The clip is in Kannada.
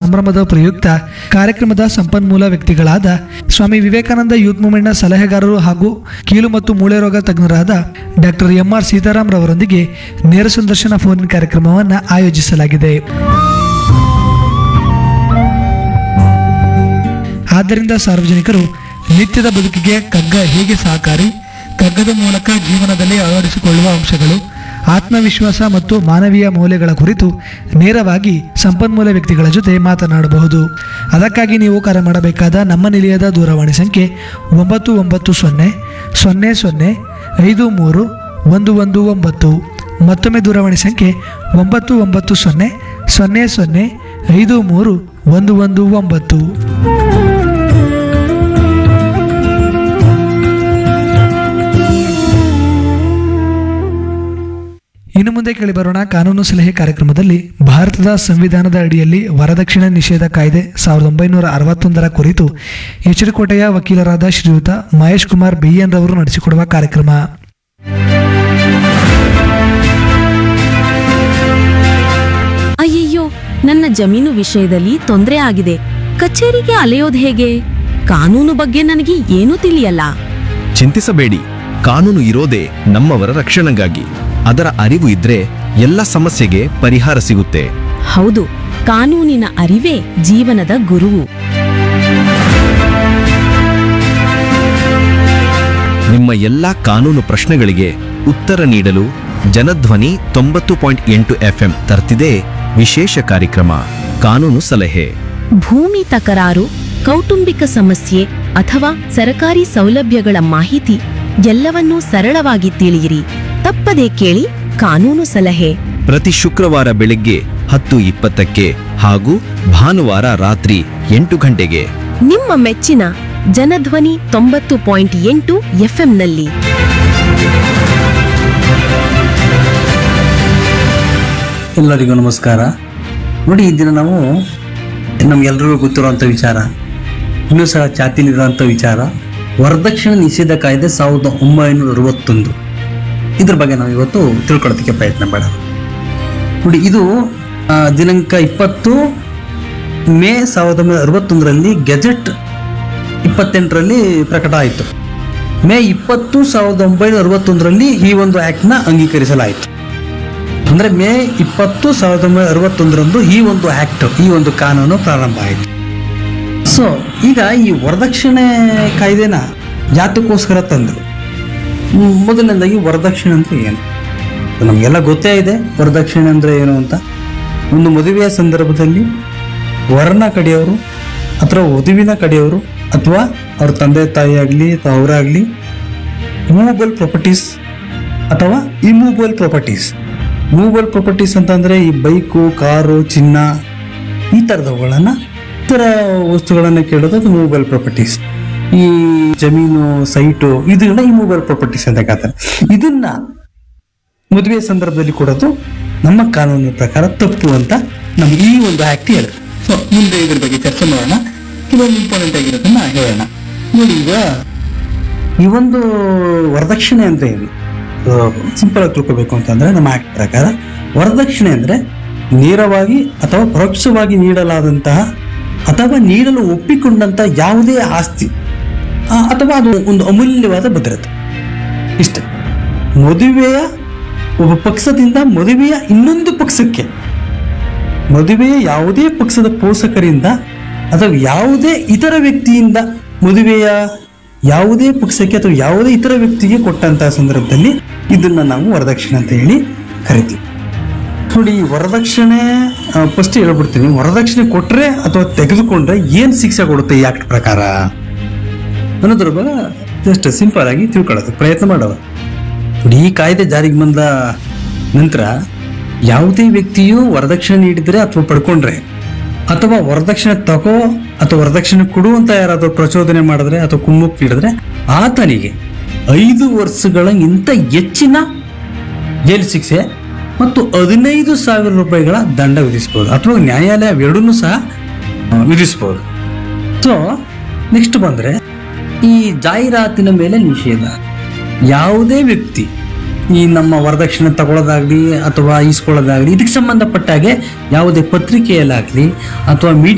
ಸಂಭ್ರಮದ ಪ್ರಯುಕ್ತ ಕಾರ್ಯಕ್ರಮದ ಸಂಪನ್ಮೂಲ ವ್ಯಕ್ತಿಗಳಾದ ಸ್ವಾಮಿ ವಿವೇಕಾನಂದ ಯೂತ್ ಮೂವ್ಮೆಂಟ್ನ ಸಲಹೆಗಾರರು ಹಾಗೂ ಕೀಲು ಮತ್ತು ಮೂಳೆ ರೋಗ ತಜ್ಞರಾದ ಡಾಕ್ಟರ್ ಎಂ ಆರ್ ಸೀತಾರಾಮ್ ರವರೊಂದಿಗೆ ನೇರ ಸಂದರ್ಶನ ಫೋನ್ ಕಾರ್ಯಕ್ರಮವನ್ನು ಆಯೋಜಿಸಲಾಗಿದೆ ಆದ್ದರಿಂದ ಸಾರ್ವಜನಿಕರು ನಿತ್ಯದ ಬದುಕಿಗೆ ಕಗ್ಗ ಹೇಗೆ ಸಹಕಾರಿ ಕಗ್ಗದ ಮೂಲಕ ಜೀವನದಲ್ಲಿ ಅಳವಡಿಸಿಕೊಳ್ಳುವ ಅಂಶಗಳು ಆತ್ಮವಿಶ್ವಾಸ ಮತ್ತು ಮಾನವೀಯ ಮೌಲ್ಯಗಳ ಕುರಿತು ನೇರವಾಗಿ ಸಂಪನ್ಮೂಲ ವ್ಯಕ್ತಿಗಳ ಜೊತೆ ಮಾತನಾಡಬಹುದು ಅದಕ್ಕಾಗಿ ನೀವು ಕರೆ ಮಾಡಬೇಕಾದ ನಮ್ಮ ನಿಲಯದ ದೂರವಾಣಿ ಸಂಖ್ಯೆ ಒಂಬತ್ತು ಒಂಬತ್ತು ಸೊನ್ನೆ ಸೊನ್ನೆ ಸೊನ್ನೆ ಐದು ಮೂರು ಒಂದು ಒಂದು ಒಂಬತ್ತು ಮತ್ತೊಮ್ಮೆ ದೂರವಾಣಿ ಸಂಖ್ಯೆ ಒಂಬತ್ತು ಒಂಬತ್ತು ಸೊನ್ನೆ ಸೊನ್ನೆ ಸೊನ್ನೆ ಐದು ಮೂರು ಒಂದು ಒಂದು ಒಂಬತ್ತು ಇನ್ನು ಮುಂದೆ ಕೇಳಿಬರೋಣ ಕಾನೂನು ಸಲಹೆ ಕಾರ್ಯಕ್ರಮದಲ್ಲಿ ಭಾರತದ ಸಂವಿಧಾನದ ಅಡಿಯಲ್ಲಿ ವರದಕ್ಷಿಣೆ ನಿಷೇಧ ಕಾಯ್ದೆ ಸಾವಿರದ ಒಂಬೈನೂರ ಅರವತ್ತೊಂದರ ಕುರಿತು ಎಚ್ಚರಿಕೋಟೆಯ ವಕೀಲರಾದ ಶ್ರೀಯುತ ಮಹೇಶ್ ಕುಮಾರ್ ಬಿಎನ್ ರವರು ನಡೆಸಿಕೊಡುವ ಕಾರ್ಯಕ್ರಮ ಅಯ್ಯಯ್ಯೋ ನನ್ನ ಜಮೀನು ವಿಷಯದಲ್ಲಿ ತೊಂದರೆ ಆಗಿದೆ ಕಚೇರಿಗೆ ಅಲೆಯೋದು ಹೇಗೆ ಕಾನೂನು ಬಗ್ಗೆ ನನಗೆ ಏನೂ ತಿಳಿಯಲ್ಲ ಚಿಂತಿಸಬೇಡಿ ಕಾನೂನು ಇರೋದೇ ನಮ್ಮವರ ರಕ್ಷಣೆಗಾಗಿ ಅದರ ಅರಿವು ಇದ್ರೆ ಎಲ್ಲ ಸಮಸ್ಯೆಗೆ ಪರಿಹಾರ ಸಿಗುತ್ತೆ ಹೌದು ಕಾನೂನಿನ ಅರಿವೇ ಜೀವನದ ಗುರುವು ನಿಮ್ಮ ಎಲ್ಲ ಕಾನೂನು ಪ್ರಶ್ನೆಗಳಿಗೆ ಉತ್ತರ ನೀಡಲು ಜನಧ್ವನಿ ತೊಂಬತ್ತು ಪಾಯಿಂಟ್ ಎಂಟು ಎಫ್ಎಂ ತರ್ತಿದೆ ವಿಶೇಷ ಕಾರ್ಯಕ್ರಮ ಕಾನೂನು ಸಲಹೆ ಭೂಮಿ ತಕರಾರು ಕೌಟುಂಬಿಕ ಸಮಸ್ಯೆ ಅಥವಾ ಸರಕಾರಿ ಸೌಲಭ್ಯಗಳ ಮಾಹಿತಿ ಎಲ್ಲವನ್ನೂ ಸರಳವಾಗಿ ತಿಳಿಯಿರಿ ತಪ್ಪದೇ ಕೇಳಿ ಕಾನೂನು ಸಲಹೆ ಪ್ರತಿ ಶುಕ್ರವಾರ ಬೆಳಗ್ಗೆ ಹತ್ತು ಇಪ್ಪತ್ತಕ್ಕೆ ಹಾಗೂ ಭಾನುವಾರ ರಾತ್ರಿ ಎಂಟು ಗಂಟೆಗೆ ನಿಮ್ಮ ಮೆಚ್ಚಿನ ಜನಧ್ವನಿ ತೊಂಬತ್ತು ಪಾಯಿಂಟ್ ಎಂಟು ಎಫ್ಎಂನಲ್ಲಿ ಎಲ್ಲರಿಗೂ ನಮಸ್ಕಾರ ನೋಡಿ ಈ ದಿನ ನಾವು ನಮ್ಗೆಲ್ರಿಗೂ ಗೊತ್ತಿರುವಂಥ ವಿಚಾರ ಇನ್ನೂ ಸಹ ಚಾತಿಲಿರುವಂಥ ವಿಚಾರ ವರದಕ್ಷಿಣೆ ನಿಷೇಧ ಕಾಯ್ದೆ ಸಾವಿರದ ಒಂಬೈನೂರ ಅರವತ್ತೊಂದು ಇದ್ರ ಬಗ್ಗೆ ನಾವು ಇವತ್ತು ತಿಳ್ಕೊಳ್ಳೋದಕ್ಕೆ ಪ್ರಯತ್ನ ಬೇಡ ನೋಡಿ ಇದು ಆ, ದಿನಾಂಕ ಇಪ್ಪತ್ತು ಮೇ ಸಾವಿರದ ಒಂಬೈನೂರ ಅರವತ್ತೊಂದರಲ್ಲಿ ಗೆಜೆಟ್ ಇಪ್ಪತ್ತೆಂಟರಲ್ಲಿ ಪ್ರಕಟ ಆಯಿತು ಮೇ ಇಪ್ಪತ್ತು ಸಾವಿರದ ಒಂಬೈನೂರ ಅರವತ್ತೊಂದರಲ್ಲಿ ಈ ಒಂದು ಆ್ಯಕ್ಟ್ನ ಅಂಗೀಕರಿಸಲಾಯಿತು ಅಂದ್ರೆ ಮೇ ಇಪ್ಪತ್ತು ಸಾವಿರದ ಒಂಬೈನೂರ ಅರವತ್ತೊಂದರಂದು ಈ ಒಂದು ಆಕ್ಟ್ ಈ ಒಂದು ಕಾನೂನು ಪ್ರಾರಂಭ ಆಯಿತು ಸೊ ಈಗ ಈ ವರದಕ್ಷಿಣೆ ಕಾಯ್ದೆನ ಯಾತಕ್ಕೋಸ್ಕರ ತಂದರು ಹ್ಮ್, ಮೊದಲನೇದಾಗಿ ವರದಕ್ಷಿಣೆ ಅಂದ್ರೆ ಏನು ನಮಗೆಲ್ಲ ಗೊತ್ತೇ ಇದೆ ವರದಕ್ಷಿಣೆ ಅಂದ್ರೆ ಏನು ಅಂತ ಒಂದು ಮದುವೆಯ ಸಂದರ್ಭದಲ್ಲಿ ವರನ ಕಡೆಯವರು ಅಥವಾ ವಧುವಿನ ಕಡೆಯವರು ಅಥವಾ ಅವ್ರ ತಂದೆ ತಾಯಿ ಆಗಲಿ ಅಥವಾ ಅವರಾಗಲಿ ಮೂವಬಲ್ ಪ್ರಾಪರ್ಟೀಸ್ ಅಥವಾ ಇಮೂವಬಲ್ ಪ್ರಾಪರ್ಟೀಸ್ ಮೂವಬಲ್ ಪ್ರಾಪರ್ಟೀಸ್ ಅಂತಂದ್ರೆ ಈ ಬೈಕು ಕಾರು ಚಿನ್ನ ಈ ಥರದವುಗಳನ್ನ ಇತರ ವಸ್ತುಗಳನ್ನ ಕೇಳೋದು ಅದು ಮೂವಬಲ್ ಪ್ರಾಪರ್ಟೀಸ್ ಈ ಜಮೀನು ಸೈಟು ಇದನ್ನ ಇಮೂವಬಲ್ ಪ್ರಾಪರ್ಟೀಸ್ ಅಂತ ಕರೀತಾರೆ ಇದನ್ನ ಮದುವೆ ಸಂದರ್ಭದಲ್ಲಿ ಕೊಡೋದು ನಮ್ಮ ಕಾನೂನಿನ ಪ್ರಕಾರ ತಪ್ಪು ಅಂತ ನಮ್ಗೆ ಈ ಒಂದು ಆಕ್ಟ್ ಹೇಳುತ್ತೆ ಸೊ ಮುಂದೆ ಇದ್ರ ಬಗ್ಗೆ ಚರ್ಚೆ ಮಾಡೋಣ ಕೆಲವೊಂದು ಇಂಪಾರ್ಟೆಂಟ್ ಆಗಿರೋದನ್ನ ಹೇಳೋಣ ನೋಡಿ ಈಗ ಈ ಒಂದು ವರದಕ್ಷಿಣೆ ಅಂದ್ರೆ ಏನು ಸಿಂಪಲ್ ಆಗಿ ತಿಳ್ಕೊಬೇಕು ಅಂತಂದ್ರೆ ನಮ್ಮ ಆಕ್ಟ್ ಪ್ರಕಾರ ವರದಕ್ಷಿಣೆ ಅಂದ್ರೆ ನೇರವಾಗಿ ಅಥವಾ ಪರೋಕ್ಷವಾಗಿ ನೀಡಲಾದಂತಹ ಅಥವಾ ನೀಡಲು ಒಪ್ಪಿಕೊಂಡಂತ ಯಾವುದೇ ಆಸ್ತಿ ಆ, ಅಥವಾ ಅದು ಒಂದು ಅಮೂಲ್ಯವಾದ ಭದ್ರತೆ ಇಷ್ಟೇ ಮದುವೆಯ ಒಬ್ಬ ಪಕ್ಷದಿಂದ ಮದುವೆಯ ಇನ್ನೊಂದು ಪಕ್ಷಕ್ಕೆ ಮದುವೆಯ ಯಾವುದೇ ಪಕ್ಷದ ಪೋಷಕರಿಂದ ಅಥವಾ ಯಾವುದೇ ಇತರ ವ್ಯಕ್ತಿಯಿಂದ ಮದುವೆಯ ಯಾವುದೇ ಪಕ್ಷಕ್ಕೆ ಅಥವಾ ಯಾವುದೇ ಇತರ ವ್ಯಕ್ತಿಗೆ ಕೊಟ್ಟಂತಹ ಸಂದರ್ಭದಲ್ಲಿ ಇದನ್ನ ನಾವು ವರದಕ್ಷಿಣೆ ಅಂತ ಹೇಳಿ ಕರಿತೀವಿ ನೋಡಿ ಈ ವರದಕ್ಷಿಣೆ ಫಸ್ಟ್ ಹೇಳ್ಬಿಡ್ತೀನಿ ವರದಕ್ಷಿಣೆ ಕೊಟ್ರೆ ಅಥವಾ ತೆಗೆದುಕೊಂಡ್ರೆ ಏನ್ ಶಿಕ್ಷೆ ಕೊಡುತ್ತೆ ಈ ಆಕ್ಟ್ ಪ್ರಕಾರ ಅನ್ನೋದ್ರ ಬಗ್ಗೆ ಜಸ್ಟ್ ಸಿಂಪಲ್ ಆಗಿ ತಿಳ್ಕೊಳ್ಳೋದು ಪ್ರಯತ್ನ ಮಾಡೋದು ನೋಡಿ ಈ ಕಾಯ್ದೆ ಜಾರಿಗೆ ಬಂದ ನಂತರ ಯಾವುದೇ ವ್ಯಕ್ತಿಯು ವರದಕ್ಷಿಣೆ ನೀಡಿದರೆ ಅಥವಾ ಪಡ್ಕೊಂಡ್ರೆ ಅಥವಾ ವರದಕ್ಷಿಣೆ ತಗೋ ಅಥವಾ ವರದಕ್ಷಿಣೆ ಕೊಡು ಅಂತ ಯಾರಾದರೂ ಪ್ರಚೋದನೆ ಮಾಡಿದ್ರೆ ಅಥವಾ ಕುಮ್ಮುಕ್ ನೀಡಿದ್ರೆ ಆತನಿಗೆ ಐದು ವರ್ಷಗಳ ಇಂತ ಹೆಚ್ಚಿನ ಜೈಲು ಶಿಕ್ಷೆ ಮತ್ತು ಹದಿನೈದು ಸಾವಿರ ರೂಪಾಯಿಗಳ ದಂಡ ವಿಧಿಸಬಹುದು ಅಥವಾ ನ್ಯಾಯಾಲಯ ಎರಡನ್ನೂ ಸಹ ಆ, ವಿಧಿಸಬಹುದು ಸೊ ನೆಕ್ಸ್ಟ್ ಬಂದ್ರೆ ಈ ಜಾಹೀರಾತಿನ ಮೇಲೆ ನಿಷೇಧ ಯಾವುದೇ ವ್ಯಕ್ತಿ ಈ ನಮ್ಮ ವರದಕ್ಷಿಣೆ ತಗೊಳ್ಳೋದಾಗ್ಲಿ ಅಥವಾ ಈಸ್ಕೊಳ್ಳೋದಾಗ್ಲಿ ಇದಕ್ಕೆ ಸಂಬಂಧಪಟ್ಟ ಹಾಗೆ ಯಾವುದೇ ಪತ್ರಿಕೆಯಲ್ಲಾಗ್ಲಿ ಅಥವಾ ಮೀಡಿಯಾ